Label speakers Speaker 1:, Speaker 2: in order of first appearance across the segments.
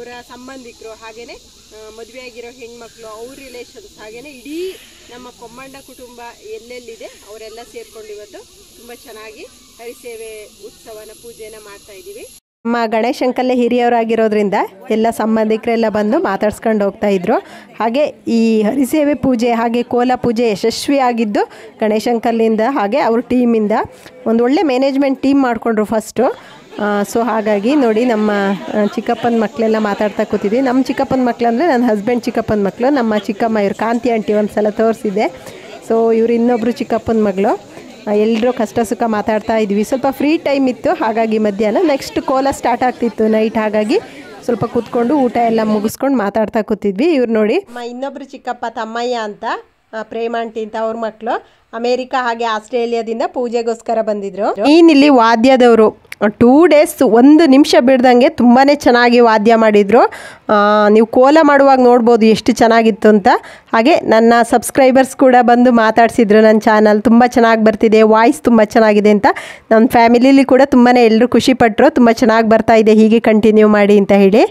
Speaker 1: ಅವರ ಸಂಬಂಧಿಕರು ಹಾಗೇನೆ ಆ, ಮದುವೆ ಆಗಿರೋ ಹೆಣ್ಮಕ್ಳು ಅವ್ರ ರಿಲೇಷನ್ಸ್ ಹಾಗೇನೆ ಇಡೀ ನಮ್ಮ ಕೊಮ್ಮಣ್ಣ ಕುಟುಂಬ ಎಲ್ಲೆಲ್ಲಿದೆ ಅವರೆಲ್ಲ ಸೇರ್ಕೊಂಡು ಇವತ್ತು ತುಂಬಾ ಚೆನ್ನಾಗಿ ಹರಿಸೇವೆ ಉತ್ಸವನ ಪೂಜೆನ ಮಾಡ್ತಾ ಇದ್ದೀವಿ
Speaker 2: ನಮ್ಮ ಗಣೇಶ್ ಅಂಕಲ್ಲೇ ಹಿರಿಯವರಾಗಿರೋದ್ರಿಂದ ಎಲ್ಲ ಸಂಬಂಧಿಕರೆಲ್ಲ ಬಂದು ಮಾತಾಡ್ಸ್ಕೊಂಡು ಹೋಗ್ತಾ ಇದ್ರು ಹಾಗೆ ಈ ಹರಿಸೇವೆ ಪೂಜೆ ಹಾಗೆ ಕೋಲ ಪೂಜೆ ಯಶಸ್ವಿಯಾಗಿದ್ದು ಗಣೇಶ್ ಅಂಕಲ್ಲಿಂದ ಹಾಗೆ ಅವ್ರ ಟೀಮಿಂದ ಒಂದು ಒಳ್ಳೆ ಮ್ಯಾನೇಜ್ಮೆಂಟ್ ಟೀಮ್ ಮಾಡಿಕೊಂಡ್ರು ಫಸ್ಟು ಸೊ ಹಾಗಾಗಿ ನೋಡಿ ನಮ್ಮ ಆ, ಚಿಕ್ಕಪ್ಪನ ಮಕ್ಕಳೆಲ್ಲ ಮಾತಾಡ್ತಾ ಕೂತಿದ್ವಿ ನಮ್ಮ ಚಿಕ್ಕಪ್ಪನ ಮಕ್ಳು ಅಂದರೆ ನನ್ನ ಹಸ್ಬೆಂಡ್ ಚಿಕ್ಕಪ್ಪನ ಮಕ್ಕಳು ನಮ್ಮ ಚಿಕ್ಕಮ್ಮ ಇವ್ರು ಕಾಂತಿ ಆಂಟಿ ಒಂದು ಸಲ ತೋರಿಸಿದ್ದೆ ಸೊ ಇವ್ರು ಇನ್ನೊಬ್ಬರು ಚಿಕ್ಕಪ್ಪನ ಮಗಳು ಎಲ್ಲರೂ ಕಷ್ಟ ಸುಖ ಮಾತಾಡ್ತಾ ಇದ್ವಿ ಸ್ವಲ್ಪ ಫ್ರೀ ಟೈಮ್ ಇತ್ತು ಹಾಗಾಗಿ ಮಧ್ಯಾಹ್ನ ನೆಕ್ಸ್ಟ್ ಕೋಲ ಸ್ಟಾರ್ಟ್ ಆಗ್ತಿತ್ತು ನೈಟ್ ಹಾಗಾಗಿ ಸ್ವಲ್ಪ ಕೂತ್ಕೊಂಡು ಊಟ ಎಲ್ಲ ಮುಗಿಸ್ಕೊಂಡು ಮಾತಾಡ್ತಾ ಕೂತಿದ್ವಿ ಇವ್ರು ನೋಡಿ ಇನ್ನೊಬ್ರು ಚಿಕ್ಕಪ್ಪ ತಮ್ಮಯ್ಯ ಅಂತ ಆ, ಪ್ರೇಮ ಆಂಟಿ ಅಂತ ಅವ್ರ ಮಕ್ಕಳು ಅಮೇರಿಕಾ ಹಾಗೆ ಆಸ್ಟ್ರೇಲಿಯಾದಿಂದ ಪೂಜೆಗೋಸ್ಕರ ಬಂದಿದ್ರು ಇಲ್ಲಿ ವಾದ್ಯದವರು ಟೂ ಡೇಸ್ ಒಂದು ನಿಮಿಷ ಬಿಡ್ದಂಗೆ ತುಂಬಾ ಚೆನ್ನಾಗಿ ವಾದ್ಯ ಮಾಡಿದರು ನೀವು ಕೋಲ ಮಾಡುವಾಗ ನೋಡ್ಬೋದು ಎಷ್ಟು ಚೆನ್ನಾಗಿತ್ತು ಅಂತ ಹಾಗೆ ನನ್ನ ಸಬ್ಸ್ಕ್ರೈಬರ್ಸ್ ಕೂಡ ಬಂದು ಮಾತಾಡಿಸಿದ್ರು ನನ್ನ ಚಾನಲ್ ತುಂಬ ಚೆನ್ನಾಗಿ ಬರ್ತಿದೆ ವಾಯ್ಸ್ ತುಂಬ ಚೆನ್ನಾಗಿದೆ ಅಂತ ನನ್ನ ಫ್ಯಾಮಿಲಿಲಿ ಕೂಡ ತುಂಬಾ ಎಲ್ಲರೂ ಖುಷಿಪಟ್ಟರು ತುಂಬ ಚೆನ್ನಾಗಿ ಬರ್ತಾ ಇದೆ ಹೀಗೆ ಕಂಟಿನ್ಯೂ ಮಾಡಿ ಅಂತ ಹೇಳಿ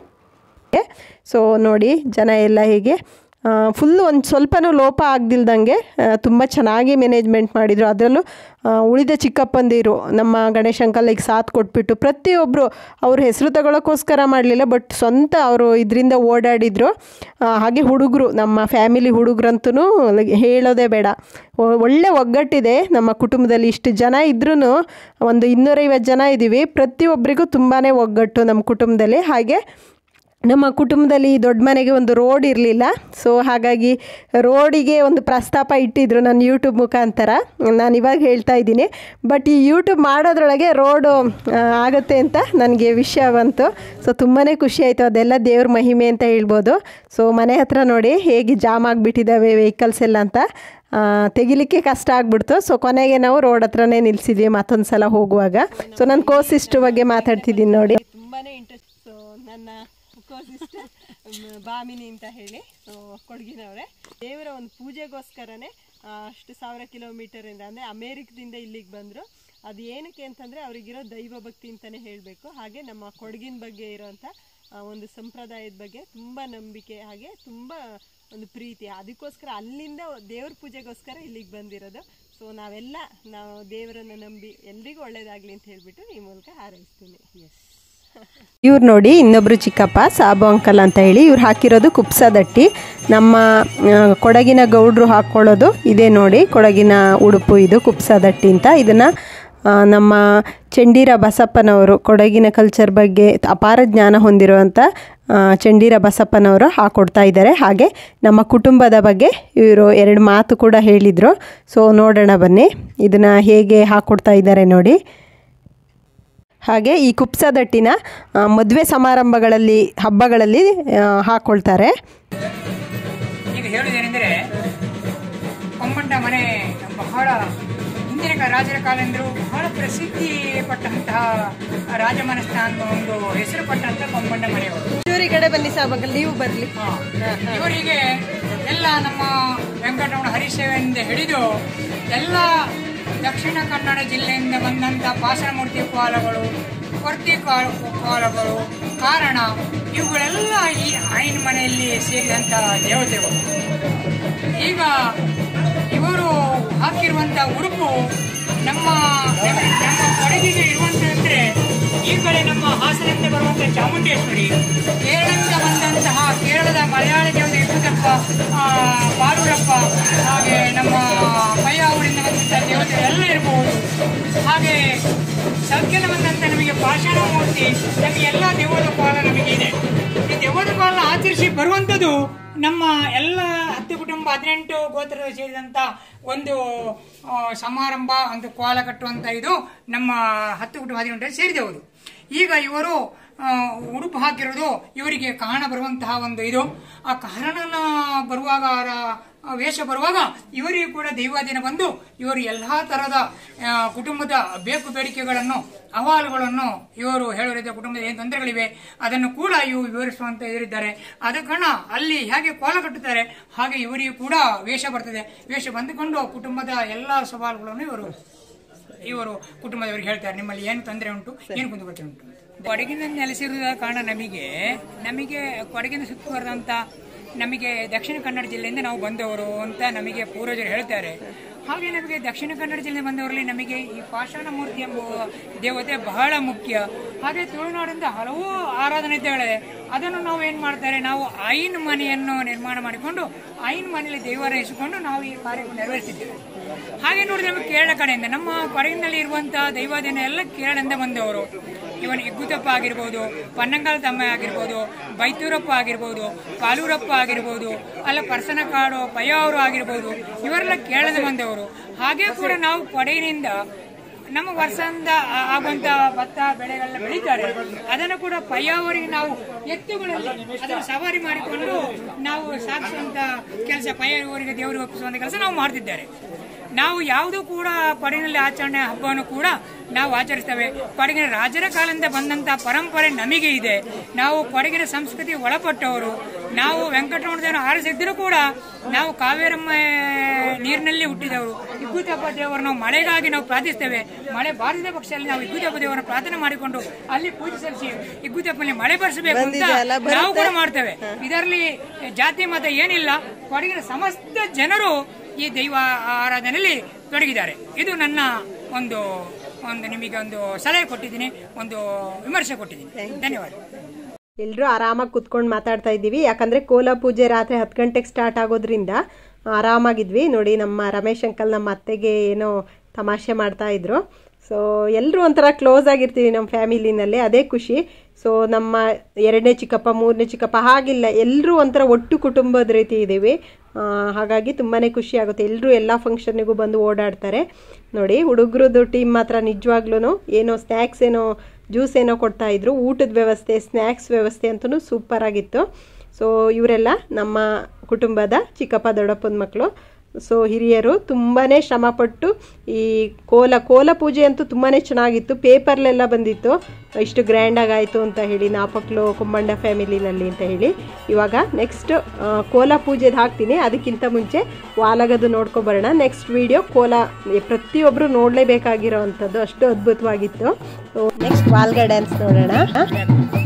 Speaker 2: ಸೊ ನೋಡಿ ಜನ ಎಲ್ಲ ಹೀಗೆ ಫುಲ್ಲು ಒಂದು ಸ್ವಲ್ಪನೂ ಲೋಪ ಆಗ್ದಿಲ್ದಂಗೆ ತುಂಬ ಚೆನ್ನಾಗಿ ಮ್ಯಾನೇಜ್ಮೆಂಟ್ ಮಾಡಿದರು ಅದರಲ್ಲೂ ಆ, ಉಳಿದ ಚಿಕ್ಕಪ್ಪಂದಿರು ನಮ್ಮ ಗಣೇಶ್ ಅಂಕಲ್ಗೆ ಸಾಥ್ ಕೊಟ್ಬಿಟ್ಟು ಪ್ರತಿಯೊಬ್ಬರು ಅವ್ರ ಹೆಸರು ತಗೊಳ್ಳೋಕ್ಕೋಸ್ಕರ ಮಾಡಲಿಲ್ಲ ಬಟ್ ಸ್ವಂತ ಅವರು ಇದರಿಂದ ಓಡಾಡಿದರು ಆ, ಹಾಗೆ ಹುಡುಗರು ನಮ್ಮ ಫ್ಯಾಮಿಲಿ ಹುಡುಗರಂತೂ ಹೇಳೋದೇ ಬೇಡ ಒ- ಒಳ್ಳೆ ಒಗ್ಗಟ್ಟಿದೆ ನಮ್ಮ ಕುಟುಂಬದಲ್ಲಿ ಇಷ್ಟು ಜನ ಇದ್ರೂ ಒಂದು ಇನ್ನೂರೈವತ್ತು ಜನ ಇದ್ದೀವಿ ಪ್ರತಿಯೊಬ್ಬರಿಗೂ ತುಂಬಾ ಒಗ್ಗಟ್ಟು ನಮ್ಮ ಕುಟುಂಬದಲ್ಲಿ ಹಾಗೆ ನಮ್ಮ ಕುಟುಂಬದಲ್ಲಿ ದೊಡ್ಡ ಮನೆಗೆ ಒಂದು ರೋಡ್ ಇರಲಿಲ್ಲ ಸೊ ಹಾಗಾಗಿ ರೋಡಿಗೆ ಒಂದು ಪ್ರಸ್ತಾಪ ಇಟ್ಟಿದ್ರು ನನ್ನ ಯೂಟ್ಯೂಬ್ ಮುಖಾಂತರ ನಾನು ಇವಾಗ ಹೇಳ್ತಾ ಇದ್ದೀನಿ ಬಟ್ ಈ ಯೂಟ್ಯೂಬ್ ಮಾಡೋದ್ರೊಳಗೆ ರೋಡು ಆ, ಆಗುತ್ತೆ ಅಂತ ನನಗೆ ವಿಷಯ ಬಂತು ಸೊ ತುಂಬಾ ಖುಷಿ ಆಯಿತು ಅದೆಲ್ಲ ದೇವ್ರ ಮಹಿಮೆ ಅಂತ ಹೇಳ್ಬೋದು ಸೊ ಮನೆ ಹತ್ರ ನೋಡಿ ಹೇಗೆ ಜಾಮ್ ಆಗಿಬಿಟ್ಟಿದ್ದಾವೆ ವೆಹಿಕಲ್ಸ್ ಎಲ್ಲ ಅಂತ ಆ, ತೆಗಿಲಿಕ್ಕೆ ಕಷ್ಟ ಆಗ್ಬಿಡ್ತು ಸೊ ಕೊನೆಗೆ ನಾವು ರೋಡ್ ಹತ್ರನೇ ನಿಲ್ಸಿದ್ವಿ ಮತ್ತೊಂದು ಸಲ ಹೋಗುವಾಗ ಸೊ ನಾನು ಕೋಸಿಸ್ಟ್ ಬಗ್ಗೆ ಮಾತಾಡ್ತಿದ್ದೀನಿ ನೋಡಿ
Speaker 1: ತುಂಬಾನೇ ಇಂಟ್ರೆಸ್ಟ್ ಸೊ ನನ್ನ ಸಿಸ್ಟರ್ ಬಾಮಿನಿ ಅಂತ ಹೇಳಿ ಸೊ ಕೊಡಗಿನವರೇ ದೇವರ ಒಂದು ಪೂಜೆಗೋಸ್ಕರನೇ ಆ, ಅಷ್ಟು ಸಾವಿರ ಕಿಲೋಮೀಟರ್ ಇಂದ ಅಂದ್ರೆ ಅಮೇರಿಕದಿಂದ ಇಲ್ಲಿಗೆ ಬಂದ್ರು ಅದು ಏನಕ್ಕೆ ಅಂತಂದ್ರೆ ಅವ್ರಿಗಿರೋ ದೈವ ಭಕ್ತಿ ಅಂತಾನೆ ಹೇಳಬೇಕು ಹಾಗೆ ನಮ್ಮ ಕೊಡಗಿನ ಬಗ್ಗೆ ಇರೋಂಥ ಆ, ಒಂದು ಸಂಪ್ರದಾಯದ ಬಗ್ಗೆ ತುಂಬಾ ನಂಬಿಕೆ ಹಾಗೆ ತುಂಬಾ ಒಂದು ಪ್ರೀತಿ ಅದಕ್ಕೋಸ್ಕರ ಅಲ್ಲಿಂದ ದೇವ್ರ ಪೂಜೆಗೋಸ್ಕರ ಇಲ್ಲಿಗೆ ಬಂದಿರೋದು ಸೊ ನಾವೆಲ್ಲ ನಾವು ದೇವರನ್ನ ನಂಬಿ ಎಲ್ರಿಗೂ ಒಳ್ಳೇದಾಗ್ಲಿ ಅಂತ ಹೇಳ್ಬಿಟ್ಟು ಈ ಮೂಲಕ ಹಾರೈಸ್ತೀನಿ ಎಸ್
Speaker 2: ಇವ್ರು ನೋಡಿ ಇನ್ನೊಬ್ರು ಚಿಕ್ಕಪ್ಪ ಸಾಬು ಅಂಕಲ್ ಅಂತ ಹೇಳಿ ಇವ್ರು ಹಾಕಿರೋದು ಕುಪ್ಸದಟ್ಟಿ ನಮ್ಮ ಆ, ಕೊಡಗಿನ ಗೌಡ್ರು ಹಾಕ್ಕೊಳ್ಳೋದು ಇದೇ ನೋಡಿ ಕೊಡಗಿನ ಉಡುಪು ಇದು ಕುಪ್ಸದಟ್ಟಿ ಅಂತ ಇದನ್ನು ನಮ್ಮ ಚಂಡೀರ ಬಸಪ್ಪನವರು ಕೊಡಗಿನ ಕಲ್ಚರ್ ಬಗ್ಗೆ ಅಪಾರ ಜ್ಞಾನ ಹೊಂದಿರುವಂಥ ಆ, ಚಂಡೀರ ಬಸಪ್ಪನವರು ಹಾಕೊಡ್ತಾ ಇದ್ದಾರೆ ಹಾಗೆ ನಮ್ಮ ಕುಟುಂಬದ ಬಗ್ಗೆ ಇವರು ಎರಡು ಮಾತು ಕೂಡ ಹೇಳಿದರು ಸೊ ನೋಡೋಣ ಬನ್ನಿ ಇದನ್ನು ಹೇಗೆ ಹಾಕೊಡ್ತಾ ಇದ್ದಾರೆ ನೋಡಿ ಹಾಗೆ ಈ ಕುಪ್ಸದಟ್ಟಿನ ಮದುವೆ ಸಮಾರಂಭಗಳಲ್ಲಿ ಹಬ್ಬಗಳಲ್ಲಿ ಆ, ಹಾಕ್ಕೊಳ್ತಾರೆ
Speaker 3: ಈಗ ಹೇಳುವುದೇನೆಂದರೆ ಕೊಮ್ಮಂಡ ಮನೆ ಬಹಳ ಹಿಂದಿನ ಕಾ- ರಾಜರ ಕಾಲಂದರು ಬಹಳ ಪ್ರಸಿದ್ಧಿ ಪಟ್ಟಂತಹ ರಾಜಮನಸ್ಥ ಅಂತ ಒಂದು ಹೆಸರು ಪಟ್ಟಂತಹ ಕೊಮ್ಮಂಡ ಮನೆಯವರು
Speaker 1: ಚೂರಿ ಕಡೆ ಬನ್ನಿ ಸಾಬಂಕ ನೀವು ಬರ್ಲಿ
Speaker 3: ಹಾ. ಇವರಿಗೆ ಎಲ್ಲ ನಮ್ಮ ವೆಂಕಟರಮಣ ಹರಿಸೇವೆಯಿಂದ ಹಿಡಿದು ಎಲ್ಲ ದಕ್ಷಿಣ ಕನ್ನಡ ಜಿಲ್ಲೆಯಿಂದ ಬಂದಂಥ ಪಾಸನಮೂರ್ತಿ ಕೋಲಗಳು ಕೊರ್ತಿ ಕೋ- ಕೋಲಗಳು ಕಾರಣ ಇವುಗಳೆಲ್ಲ ಈ ಆಯಿನ ಮನೆಯಲ್ಲಿ ಸೇರಿದಂಥ ದೇವತೆಗಳು ಈಗ ಇವರು ಹಾಕಿರುವಂಥ ಉಡುಪು ನಮ್ಮ ನಮ್ಮ ಕೊಡಗಿಗೆ ಇರುವಂತಂದ್ರೆ ಈ ಕಡೆ ನಮ್ಮ ಹಾಸನದಿಂದ ಬರುವಂತಹ ಚಾಮುಂಡೇಶ್ವರಿ ಕೇರಳದಿಂದ ಬಂದಂತಹ ಕೇರಳದ ಮಲಯಾಳ ದೇವತೆ ಯಶೋದಪ್ಪ ಆ, ಬಾರೂರಪ್ಪ ಹಾಗೆ ನಮ್ಮ ಪಯ್ಯಾವೂರಿಂದ ಬಂದಂತಹ ದೇವತೆ ಎಲ್ಲ ಇರಬಹುದು ಹಾಗೆ ಸೌಖ್ಯದ ಬಂದಂತ ನಮಗೆ ಪಾಷಾಣ ಮೂರ್ತಿ ನಮಗೆ ಎಲ್ಲ ದೆವ್ವದ ಕಾಲ ನಮಗೆ ಇದೆ ಈ ದೆವ್ವದ ಕಾಲ ಆಚರಿಸಿ ಬರುವಂಥದ್ದು ನಮ್ಮ ಎಲ್ಲ ಹತ್ತು ಕುಟುಂಬ ಹದಿನೆಂಟು ಗೋತ್ರದ ಸೇರಿದಂತ ಒಂದು ಆ, ಸಮಾರಂಭ ಒಂದು ಕೋಲ ಕಟ್ಟುವಂತ ಇದು ನಮ್ಮ ಹತ್ತು ಕುಟುಂಬ ಹದಿನೆಂಟು ಸೇರಿದವರು ಈಗ ಇವರು ಆ, ಉಡುಪು ಹಾಕಿರೋದು ಇವರಿಗೆ ಕಾರಣ ಬರುವಂತಹ ಒಂದು ಇದು ಆ ಕಾರಣನ ಬರುವಾಗ ಅವರ ಆ ವೇಷ ಬರುವಾಗ ಇವರಿಗೂ ಕೂಡ ದೈವಾಧೀನ ಬಂದು ಇವರು ಎಲ್ಲಾ ತರಹದ ಆ, ಕುಟುಂಬದ ಬೇಕು ಬೇಡಿಕೆಗಳನ್ನು ಅಹವಾಲುಗಳನ್ನು ಇವರು ಹೇಳುವ ಕುಟುಂಬದ ಏನು ತೊಂದರೆಗಳಿವೆ ಅದನ್ನು ಕೂಡ ಇವರು ವಿವರಿಸುವಂತ ಇರಿದ್ದಾರೆ ಆದ ಕಾರಣ ಅಲ್ಲಿ ಹೇಗೆ ಕೋಲ ಕಟ್ಟುತ್ತಾರೆ ಹಾಗೆ ಇವರಿಗೂ ಕೂಡ ವೇಷ ಬರ್ತದೆ ವೇಷ ಬಂದುಕೊಂಡು ಕುಟುಂಬದ ಎಲ್ಲಾ ಸವಾಲುಗಳನ್ನು ಇವರು ಇವರು ಕುಟುಂಬದವರಿಗೆ ಹೇಳ್ತಾರೆ ನಿಮ್ಮಲ್ಲಿ ಏನು ತೊಂದರೆ ಉಂಟು ಏನು ಕುಂದುಕೊರತೆ ಉಂಟು ಅಂತ. ಕೊಡಗಿನಲ್ಲಿ ನೆಲೆಸಿರುವ ಕಾರಣ ನಮಗೆ ನಮಗೆ ಕೊಡಗಿನ ಸುತ್ತುವರೆದಂತ ನಮಗೆ ದಕ್ಷಿಣ ಕನ್ನಡ ಜಿಲ್ಲೆಯಿಂದ ನಾವು ಬಂದವರು ಅಂತ ನಮಗೆ ಪೂರ್ವಜರು ಹೇಳ್ತಾರೆ ಹಾಗೆ ನಮಗೆ ದಕ್ಷಿಣ ಕನ್ನಡ ಜಿಲ್ಲೆ ಬಂದವರಲ್ಲಿ ನಮಗೆ ಈ ಪಾಷಾಣ ಮೂರ್ತಿ ಎಂಬುವ ದೇವತೆ ಬಹಳ ಮುಖ್ಯ ಹಾಗೆ ತುಳುನಾಡಿಂದ ಹಲವು ಆರಾಧನೆಗಳಿವೆ ಅದನ್ನು ನಾವು ಏನು ಮಾಡ್ತಾರೆ ನಾವು ಐನ್ ಮನೆಯನ್ನು ನಿರ್ಮಾಣ ಮಾಡಿಕೊಂಡು ಐನ್ ಮನೆಯಲ್ಲಿ ದೇವರೈಸಿಕೊಂಡು ನಾವು ಈ ಕಾರ್ಯವನ್ನು ನೆರವೇರಿಸಿದ್ದೇವೆ ಹಾಗೆ ನೋಡಿದ್ರೆ ನಮಗೆ ಕೇರಳ ಕಡೆಯಿಂದ ನಮ್ಮ ಕೊಡಗಿನಲ್ಲಿ ಇರುವಂತಹ ದೈವಾಧೀನ ಎಲ್ಲ ಕೇರಳದಿಂದ ಬಂದವರು ಇವನ್ ಇಗ್ಗುತಪ್ಪ ಆಗಿರ್ಬೋದು ಪನ್ನಂಗಾಲ ತಮ್ಮ ಆಗಿರ್ಬೋದು ಬೈತೂರಪ್ಪ ಆಗಿರ್ಬೋದು ಪಾಲೂರಪ್ಪ ಆಗಿರ್ಬೋದು ಅಲ್ಲ ಪರ್ಸನಕಾಡು ಪಯ್ಯವರು ಆಗಿರ್ಬೋದು ಇವರೆಲ್ಲ ಕೇರಳದ ಬಂದವರು ಹಾಗೆ ಕೂಡ ನಾವು ಕೊಡಗಿನಿಂದ ನಮ್ಮ ವರ್ಷದಿಂದ ಆ- ಆಗುವಂತ ಭತ್ತ ಬೆಳೆಗಳೆಲ್ಲ ಬೆಳೀತಾರೆ ಅದನ್ನು ಕೂಡ ಪಯ್ಯಾವರಿಗೆ ನಾವು ಎತ್ತುಗಳಲ್ಲಿ ಅದನ್ನು ಸವಾರಿ ಮಾಡಿಕೊಂಡು ನಾವು ಸಾಗಿಸುವಂತ ಕೆಲಸ ಪಯ್ಯಾವರಿಗೆ ದೇವರಿಗೆ ಒಪ್ಪಿಸುವಂತ ಕೆಲಸ ನಾವು ಮಾಡ್ತಿದ್ದಾರೆ ನಾವು ಯಾವುದು ಕೂಡ ಕೊಡಗಿನಲ್ಲಿ ಆಚರಣೆ ಹಬ್ಬವನ್ನು ಕೂಡ ನಾವು ಆಚರಿಸ್ತೇವೆ ಕೊಡಗಿನ ರಾಜರ ಕಾಲದಿಂದ ಬಂದಂತ ಪರಂಪರೆ ನಮಗೆ ಇದೆ ನಾವು ಕೊಡಗಿನ ಸಂಸ್ಕೃತಿ ಒಳಪಟ್ಟವರು ನಾವು ವೆಂಕಟರಮಣ ದೇವರ ಆರಿಸಿದ್ರು ಕೂಡ ನಾವು ಕಾವೇರಮ್ಮ ನೀರಿನಲ್ಲಿ ಹುಟ್ಟಿದವರು ಇಗ್ಗುತಪ್ಪ ದೇವರು ನಾವು ಮಳೆಗಾಗಿ ನಾವು ಪ್ರಾರ್ಥಿಸ್ತೇವೆ ಮಳೆ ಬಾರಿದ ಪಕ್ಷದಲ್ಲಿ ನಾವು ಇಗ್ಗುತಪ್ಪ ದೇವರನ್ನ ಪ್ರಾರ್ಥನೆ ಮಾಡಿಕೊಂಡು ಅಲ್ಲಿ ಪೂಜೆ ಸಲ್ಲಿಸಿ ಇಗ್ಗುತಪ್ಪಲ್ಲಿ ಮಳೆ ಬರಿಸಬೇಕು ಅಂತ
Speaker 1: ಬಂದಿದೆಯಲ್ಲ, ಬರುತ್ತೆ.
Speaker 3: ನಾವು ಕೂಡ ಮಾಡ್ತೇವೆ ಇದರಲ್ಲಿ ಜಾತಿ ಮತ ಏನಿಲ್ಲ ಕೊಡಗಿನ ಸಮಸ್ತ ಜನರು ಈ ದೈವ ಆರಾಧನೆಯಲ್ಲಿ ತೊಡಗಿದ್ದಾರೆ ಇದು ನನ್ನ ಒಂದು ಒಂದು ನಿಮಗೆ ಒಂದು ಸಲಹೆ ಕೊಟ್ಟಿದ್ದೀನಿ ಒಂದು ವಿಮರ್ಶೆ ಕೊಟ್ಟಿದ್ದೀನಿ ಧನ್ಯವಾದ
Speaker 2: ಎಲ್ಲರೂ ಆರಾಮಾಗಿ ಕುತ್ಕೊಂಡು ಮಾತಾಡ್ತಾ ಇದ್ದೀವಿ ಯಾಕಂದರೆ ಕೋಲ ಪೂಜೆ ರಾತ್ರಿ ಹತ್ತು ಗಂಟೆಗೆ ಸ್ಟಾರ್ಟ್ ಆಗೋದ್ರಿಂದ ಆರಾಮಾಗಿದ್ವಿ ನೋಡಿ ನಮ್ಮ ರಮೇಶ್ ಅಂಕಲ್ ನಮ್ಮ ಅತ್ತೆಗೆ ಏನೋ ತಮಾಷೆ ಮಾಡ್ತಾ ಇದ್ರು ಸೊ ಎಲ್ಲರೂ ಒಂಥರ ಕ್ಲೋಸ್ ಆಗಿರ್ತೀವಿ ನಮ್ಮ ಫ್ಯಾಮಿಲಿನಲ್ಲಿ ಅದೇ ಖುಷಿ ಸೊ ನಮ್ಮ ಎರಡನೇ ಚಿಕ್ಕಪ್ಪ ಮೂರನೇ ಚಿಕ್ಕಪ್ಪ ಹಾಗಿಲ್ಲ ಎಲ್ಲರೂ ಒಂಥರ ಒಟ್ಟು ಕುಟುಂಬದ ರೀತಿ ಇದ್ದೀವಿ ಆ, ಹಾಗಾಗಿ ತುಂಬಾ ಖುಷಿ ಆಗುತ್ತೆ ಎಲ್ಲರೂ ಎಲ್ಲ ಫಂಕ್ಷನ್ನಿಗೂ ಬಂದು ಓಡಾಡ್ತಾರೆ ನೋಡಿ ಹುಡುಗರದ್ದು ಟೀಮ್ ಮಾತ್ರ ನಿಜವಾಗ್ಲೂ ಏನೋ ಸ್ನ್ಯಾಕ್ಸ್ ಏನೋ ಜ್ಯೂಸ್ ಏನೋ ಕೊಡ್ತಾ ಇದ್ರು ಊಟದ ವ್ಯವಸ್ಥೆ ಸ್ನ್ಯಾಕ್ಸ್ ವ್ಯವಸ್ಥೆ ಅಂತೂ ಸೂಪರ್ ಆಗಿತ್ತು ಸೊ ಇವರೆಲ್ಲ ನಮ್ಮ ಕುಟುಂಬದ ಚಿಕ್ಕಪ್ಪ ದೊಡ್ಡಪ್ಪನ ಮಕ್ಕಳು ಸೊ ಹಿರಿಯರು ತುಂಬಾ ಶ್ರಮಪಟ್ಟು ಈ ಕೋಲ ಕೋಲ ಪೂಜೆ ಅಂತೂ ತುಂಬಾ ಚೆನ್ನಾಗಿತ್ತು ಪೇಪರ್ಲೆಲ್ಲ ಬಂದಿತ್ತು ಇಷ್ಟು ಗ್ರ್ಯಾಂಡಾಗಿ ಆಯಿತು ಅಂತ ಹೇಳಿ ನಾಪಕ್ಲು ಕುಂಬಂಡ ಫ್ಯಾಮಿಲಿನಲ್ಲಿ ಅಂತ ಹೇಳಿ ಇವಾಗ ನೆಕ್ಸ್ಟ್ ಕೋಲ ಪೂಜೆದು ಹಾಕ್ತೀನಿ ಅದಕ್ಕಿಂತ ಮುಂಚೆ ವಾಲಗದು ನೋಡ್ಕೊಬರೋಣ ನೆಕ್ಸ್ಟ್ ವಿಡಿಯೋ ಕೋಲ ಪ್ರತಿಯೊಬ್ಬರು ನೋಡಲೇಬೇಕಾಗಿರೋ ಅಂಥದ್ದು ಅಷ್ಟು ಅದ್ಭುತವಾಗಿತ್ತು ನೆಕ್ಸ್ಟ್ ವಾಲ್ಗ ಡ್ಯಾನ್ಸ್ ನೋಡೋಣ